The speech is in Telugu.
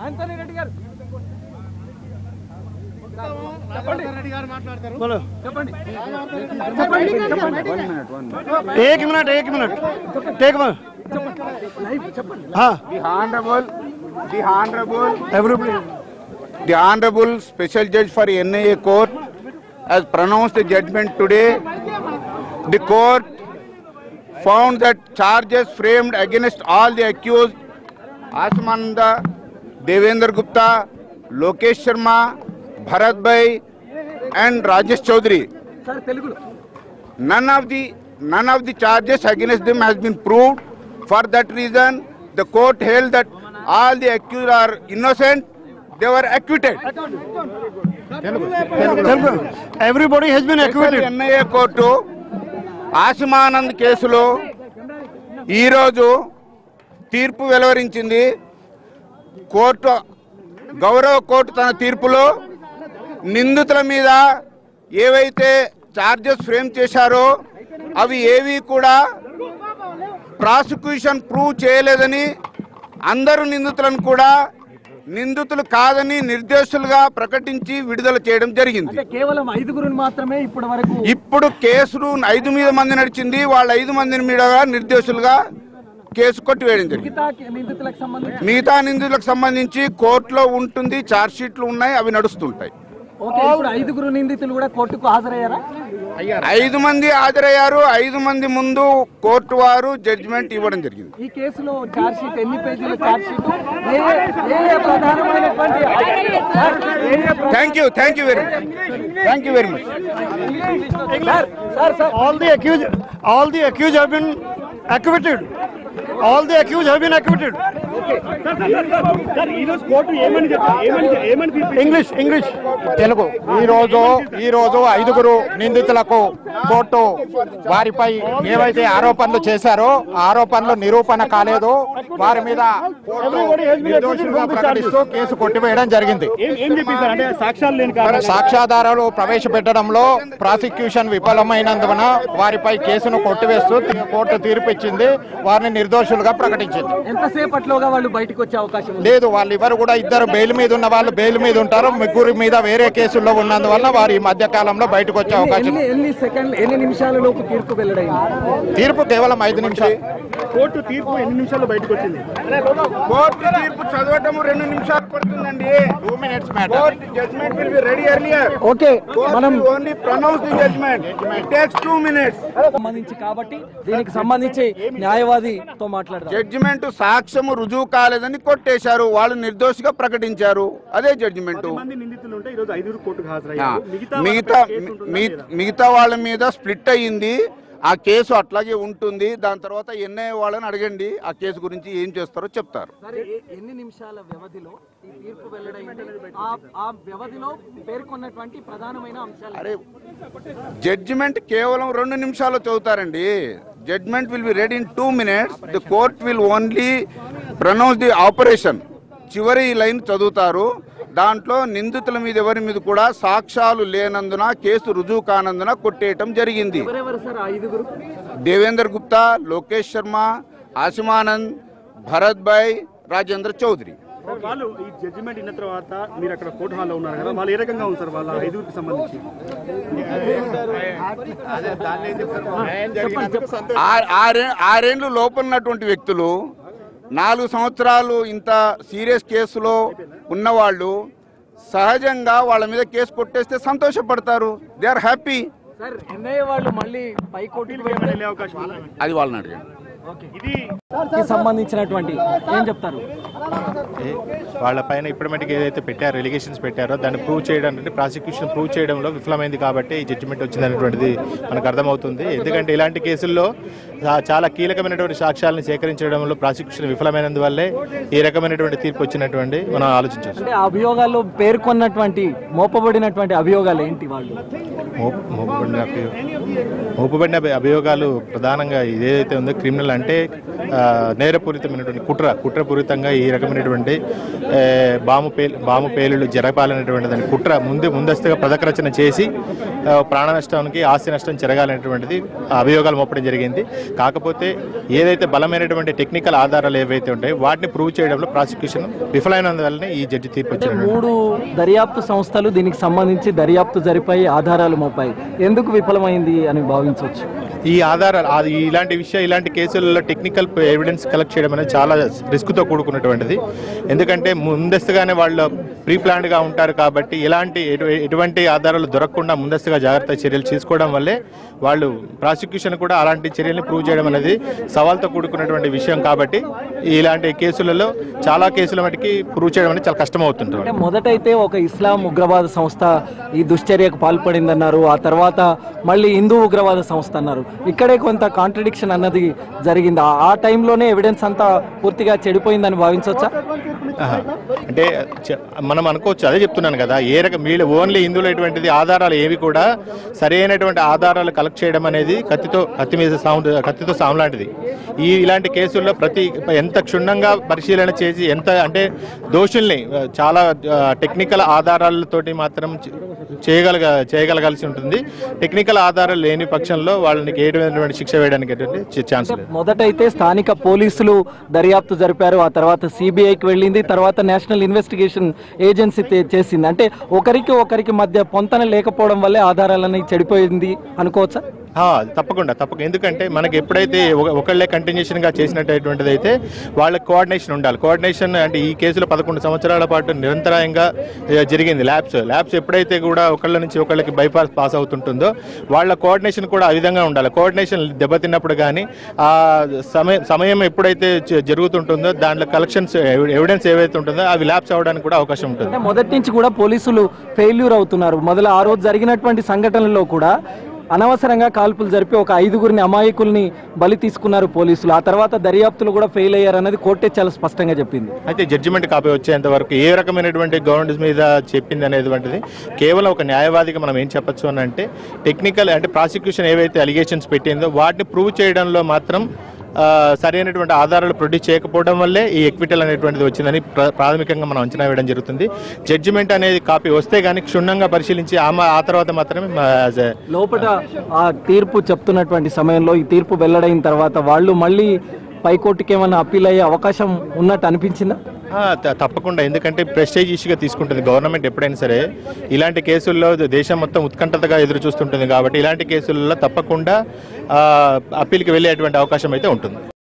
ఆంటనీ రెడ్డి గారు बोलो చెప్పండి एक मिनट एक मिनट टेक वन हाँ The Honorable, the Honorable, everybody the Honorable Special Judge for NIA Court has pronounced the judgment today. The court found that charges framed against all the accused Asmananda, Devendra Gupta, Lokesh Sharma, Bharat Bhai and Rajesh Chaudhary sir తెలుగులో none of the none of the charges against them has been proved for that reason the court held that all the accused are innocent they were acquitted everybody has been acquitted NIA court Aseemanand కేసులో ఈరోజు తీర్పు వెలువరించింది కోర్టు గౌరవ కోర్టు తన తీర్పులో నిందితుల మీద ఏవైతే చార్జెస్ ఫ్రేమ్ చేశారో అవి ఏవి కూడా ప్రాసిక్యూషన్ ప్రూవ్ చేయలేదని అందరు నిందితులను కూడా నిందితులు కాదని నిర్దోషులుగా ప్రకటించి విడుదల చేయడం జరిగింది అంటే కేవలం ఐదుగురిని మాత్రమే ఇప్పటి వరకు ఇప్పుడు కేసులు ఐదు మీద మంది నడిచింది వాళ్ళ ఐదు మందిని మీద నిర్దోషులుగా కేసు కొట్టివేయడం జరిగింది మిగతా నిందితులకు సంబంధించి మిగతా నిందితులకు సంబంధించి కోర్టులో ఉంటుంది ఛార్జ్ షీట్లు ఉన్నాయి అవి నడుస్తుంటాయి ఓకే ఇప్పుడు ఐదుగురు నిందితులు కూడా కోర్టుకు హాజరయ్యారా ఐదు మంది హాజరయ్యారు ఐదు మంది ముందు కోర్టు వారు జడ్జిమెంట్ ఇవ్వడం జరిగింది ఈ కేసులో ఛార్జ్ షీట్ ఎన్ని పేజీల ఛార్జ్ షీట్ ఏ ఏ ఏ ప్రధానమైనటువంటి సార్, ఏ ఏ ప్ర- thank you thank you very much thank you very much sir sir sir all the accused all the accused have been acquitted all the accused have been acquitted english english Telugu ఈ రోజు ఈ రోజు ఐదుగురు నిందితులకు కోర్టు వారిపై ఏవైతే ఆరోపణలు చేశారో ఆ ఆరోపణలు నిరూపణ కాలేదు వారి మీద కోర్టు నిర్దోషులుగా ప్రకటిస్తూ కేసు కొట్టివేయడం జరిగింది సాక్ష్యాధారాలు ప్రవేశపెట్టడంలో ప్రాసిక్యూషన్ విఫలమైనందున వారిపై కేసును కొట్టివేస్తూ తీ- కోర్టు తీర్పు ఇచ్చింది వారిని నిర్దోషులుగా ప్రకటించింది ఎంతసేపట్లోగా వాళ్ళు బయటకు వచ్చే అవకాశం ఉంది లేదు వాళ్ళిద్దరు కూడా ఇద్దరు బెయిల్ మీద ఉన్న వాళ్ళు బెయిల్ మీద ఉంటారు ముగ్గురి మీద వేరే కేసుల్లో ఉన్నందువల్ల వారు ఈ మధ్య కాలంలో బయటకు వచ్చే అవకాశం ఎన్ని ఉంది. ఎన్ని సెకండ్ ఎన్ని నిమిషాల లోపు తీర్పు వెల్లడైంది తీర్పు కేవలం ఐదు నిమిషాలు కోర్టు తీర్పు ఎన్ని నిమిషాల్లో బయటకు వచ్చింది కోర్టు తీర్పు చదవటం రెండు నిమిషాలు పడుతుందండి two minutes matter court judgment will be ready earlier okay మనం only pronounce the judgment it takes two minutes సంబంధించి కాబట్టి దీనికి సంబంధించి న్యాయవాదితో మాట్లాడదాం జడ్జిమెంట్ సాక్ష్యము రుజువు కాలేదని కొట్టేశారు వాళ్ళు నిర్దోషిగా ప్రకటించారు అదే జడ్జిమెంట్ మంది నిందితులు ఉంటే ఈరోజు ఐదుగురు కోర్టుకు ఆ, హాజరయ్యారు మిగతా మిగతా వాళ్ళపై కేసు ఉంటుందా మీ- లేదా? మిగతా వాళ్ళ మీద స్ప్లిట్ అయ్యింది ఆ కేసు అట్లాగే ఉంటుంది దాని తర్వాత ఎన్ఐ వాళ్ళని అడగండి ఆ కేసు గురించి ఏం చేస్తారో చెప్తారు సరే ఎ- ఎన్ని నిమిషాల వ్యవధిలో ఈ తీర్పు వెల్లడైంది ఆ- ఆ వ్యవధిలో పేర్కొన్నటువంటి ప్రధానమైన అంశాలు అరే జడ్జిమెంట్ కేవలం రెండు నిమిషాలు చదువుతారండి judgment will be ready in two minutes the court will only pronounce the operation చివరి లైన్ చదువుతారు దాంట్లో నిందితుల మీద ఎవరి మీద కూడా సాక్ష్యాలు లేనందున కేసు రుజువు కానందున కొట్టేయటం జరిగింది ఎవరెవరు సార్ ఆ ఐదుగురు దేవేందర్ గుప్తా లోకేష్ శర్మ ఆసిమానంద్ భరత్ భాయ్ రాజేంద్ర చౌదరి వాళ్ళు ఈ జడ్జిమెంట్ అయిన తర్వాత మీరు అక్కడ కోర్టు హాల్లో ఉన్నారు కదా వాళ్ళు ఏ రకంగా ఉంది సార్ వాళ్ళ ఐదుగురికి సంబంధించి ఆ- ఆరే ఆరేండ్లు లోపల ఉన్నటువంటి వ్యక్తులు నాలుగు సంవత్సరాలు ఇంత సీరియస్ కేసులో ఉన్నవాళ్ళు సహజంగా వాళ్ళ మీద కేసు కొట్టేస్తే సంతోషపడతారు they are happy sir NIA వాళ్ళు మళ్ళీ పై కోర్టుకు వెళ్ళే అవకాశం ఉంది అది వాళ్ళని అడగండి ఇది కి సంబంధించినటువంటి ఏం చెప్తారు వాళ్ళ పైన ఇప్పటి మటుకు ఏదైతే పెట్టారో ఎలిగేషన్స్ పెట్టారో దాన్ని ప్రూవ్ చేయడం అంటే ప్రాసిక్యూషన్ ప్రూవ్ చేయడంలో విఫలమైంది కాబట్టి ఈ జడ్జిమెంట్ వచ్చిందనేటువంటిది మనకు అర్థమవుతుంది ఎందుకంటే ఇలాంటి కేసుల్లో చా- చాలా కీలకమైనటువంటి సాక్ష్యాలను సేకరించడంలో ప్రాసిక్యూషన్ విఫలమైనందువల్లే ఈ రకమైనటువంటి తీర్పు వచ్చినటువంటి మనం ఆలోచించాల్సి అంటే ఆ అభియోగాల్లో పేర్కొన్నటువంటి మోపబడినటువంటి అభియోగాలు ఏంటి వాళ్ళు మోప- మోపబడిన అభి- మోపబడిన అభి- అభియోగాలు ప్రధానంగా ఇదేదైతే ఉందో క్రిమినల్ అంటే ఆ, నేరపూరితమైనటువంటి కుట్ర కుట్రపూరితంగా ఈ రకమైనటువంటి ఏ, బాము పేలు బాము పేలులు జరపాలనేటువంటి దాని కుట్ర ముందు ముందస్తుగా పథక రచన చేసి ఆ, ప్రాణ నష్టానికి ఆస్తి నష్టం జరగాలనేటువంటిది అభియోగాలు మోపడం జరిగింది కాకపోతే ఏదైతే బలమైనటువంటి టెక్నికల్ ఆధారాలు ఏవైతే ఉంటాయో వాటిని ప్రూవ్ చేయడంలో ప్రాసిక్యూషన్ విఫలమైనందువల్లనే ఈ జడ్జి తీర్పు అంటే వచ్చినటువంటి మూడు దర్యాప్తు సంస్థలు దీనికి సంబంధించి దర్యాప్తు జరిపాయి ఆధారాలు మోపాయి ఎందుకు విఫలమైంది అని భావించవచ్చు ఈ ఆధారాలు అది ఇలాంటి విషయం ఇలాంటి కేసులలో టెక్నికల్ ఎవిడెన్స్ కలెక్ట్ చేయడం అనేది చాలా రిస్క్తో కూడుకున్నటువంటిది ఎందుకంటే ముందస్తుగానే వాళ్ళు ప్రీ ప్లాన్డ్గా ఉంటారు కాబట్టి ఎలాంటి ఎటు- ఎటువంటి ఆధారాలు దొరకకుండా ముందస్తుగా జాగ్రత్త చర్యలు తీసుకోవడం వల్లే వాళ్ళు ప్రాసిక్యూషన్ కూడా అలాంటి చర్యల్ని ప్రూవ్ చేయడం అనేది సవాల్తో కూడుకున్నటువంటి విషయం కాబట్టి ఇలాంటి కేసులలో చాలా కేసుల మటుకి ప్రూవ్ చేయడం అనేది చాలా కష్టమవుతుంటుంది అంటే మొదటైతే ఒక ఇస్లాం ఉగ్రవాద సంస్థ ఈ దుశ్చర్యకు పాల్పడిందన్నారు ఆ తర్వాత మళ్ళీ హిందూ ఉగ్రవాద సంస్థ అన్నారు ఇక్కడే కొంత కాంట్రడిక్షన్ అన్నది జరిగింది ఆ- ఆ టైంలోనే ఎవిడెన్స్ అంతా పూర్తిగా చెడిపోయిందని భావించవచ్చా ఆహా. అంటే చ- మనం అనుకోవచ్చు అదే చెప్తున్నాను కదా ఏ రకం వీళ్ళు ఓన్లీ ఇందులో ఇటువంటిది ఆధారాలు ఏవి కూడా సరైనటువంటి ఆధారాలు కలెక్ట్ చేయడం అనేది కత్తితో కత్తి మీద సాము కత్తితో సాము లాంటిది ఈ ఇలాంటి కేసుల్లో ప్రతి ఎంత క్షుణ్ణంగా పరిశీలన చేసి ఎంత అంటే దోషుల్ని ఆ, చాలా టెక్నికల్ ఆధారాలతోటి మాత్రం చే- చేయగలగ చేయగలగాల్సి ఉంటుంది టెక్నికల్ ఆధారాలు లేని పక్షంలో వాళ్ళకి ఏ విధమైనటువంటి శిక్ష వేయడానికి ఎటువంటి ఛాన్స్ లేదు మొదటైతే స్థానిక పోలీసులు దర్యాప్తు జరిపారు ఆ తర్వాత సిబిఐకి వెళ్ళింది తర్వాత నేషనల్ ఇన్వెస్టిగేషన్ ఏజెన్సీ తే- చేసింది అంటే ఒకరికి ఒకరికి మధ్య పొంతన లేకపోవడం వల్లే ఆధారాలని చెడిపోయింది అనుకోవచ్చా ఆ, తప్పకుండా తప్పకుండా ఎందుకంటే మనకి ఎప్పుడైతే ఒక- ఒకళ్ళే కంటిన్యూషన్ గా చేసినటువంటిది అయితే వాళ్ళ కోఆర్డినేషన్ ఉండాలి కోఆర్డినేషన్ అంటే ఈ కేసులో పదకొండు సంవత్సరాల పాటు నిరంతరాయంగా ఏ, జరిగింది ల్యాబ్స్ ల్యాబ్స్ ఎప్పుడైతే కూడా ఒకళ్ళ నుంచి ఒకళ్ళకి బైపాస్ పాస్ అవుతుంటుందో వాళ్ళ కోఆర్డినేషన్ కూడా ఆ విధంగా ఉండాలి కోఆర్డినేషన్ దెబ్బతిన్నప్పుడు కానీ ఆ సమయం సమయం ఎప్పుడైతే జ- జరుగుతుంటుందో దాంట్లో కలెక్షన్స్ ఎవిడెన్స్ ఏవైతే ఉంటుందో అవి ల్యాబ్స్ అవ్వడానికి కూడా అవకాశం ఉంటుంది అంటే మొదటి నుంచి కూడా పోలీసులు ఫెయిల్యూర్ అవుతున్నారు మొదలు ఆ రోజు జరిగినటువంటి సంఘటనలో కూడా అనవసరంగా కాల్పులు జరిపి ఒక ఐదుగురిని అమాయకుల్ని బలి తీసుకున్నారు పోలీసులు ఆ తర్వాత దర్యాప్తులు కూడా ఫెయిల్ అయ్యారన్నది కోర్టే చాలా స్పష్టంగా చెప్పింది అయితే జడ్జిమెంట్ కాపీ వచ్చేంత వరకు ఏ రకమైనటువంటి గవర్నమెంట్ మీద చెప్పింది అనేటువంటిది కేవలం ఒక న్యాయవాదిగా మనం ఏం చెప్పొచ్చు అని అంటే టెక్నికల్ అంటే ప్రాసిక్యూషన్ ఏవైతే అలిగేషన్స్ పెట్టిందో వాటిని ప్రూవ్ చేయడంలో మాత్రం ఆ, సరైనటువంటి ఆధారాలు ప్రొడ్యూస్ చేయకపోవడం వల్లే ఈ ఎక్విటల్ అనేటువంటిది వచ్చిందని ప్ర- ప్రాథమికంగా మనం అంచనా వేయడం జరుగుతుంది జడ్జిమెంట్ అనేది కాపీ వస్తే కానీ క్షుణ్ణంగా పరిశీలించి ఆ మా- ఆ తర్వాత మాత్రమే మా- as a- లోపల ఆ తీర్పు చెప్తున్నటువంటి సమయంలో ఈ తీర్పు వెల్లడైన తర్వాత వాళ్ళు మళ్ళీ పైకోర్టుకి ఏమైనా అప్పీల్ అయ్యే అవకాశం ఉన్నట్టు అనిపించిందా ఆ, త- తప్పకుండా ఎందుకంటే ప్రెస్టేజ్ ఇష్యూగా తీసుకుంటుంది గవర్నమెంట్ ఎప్పుడైనా సరే ఇలాంటి కేసుల్లో దేశం మొత్తం ఉత్కంఠతగా ఎదురు చూస్తుంటుంది కాబట్టి ఇలాంటి కేసుల్లో తప్పకుండా ఆ, అప్పీల్కి వెళ్ళేటువంటి అవకాశం అయితే ఉంటుంది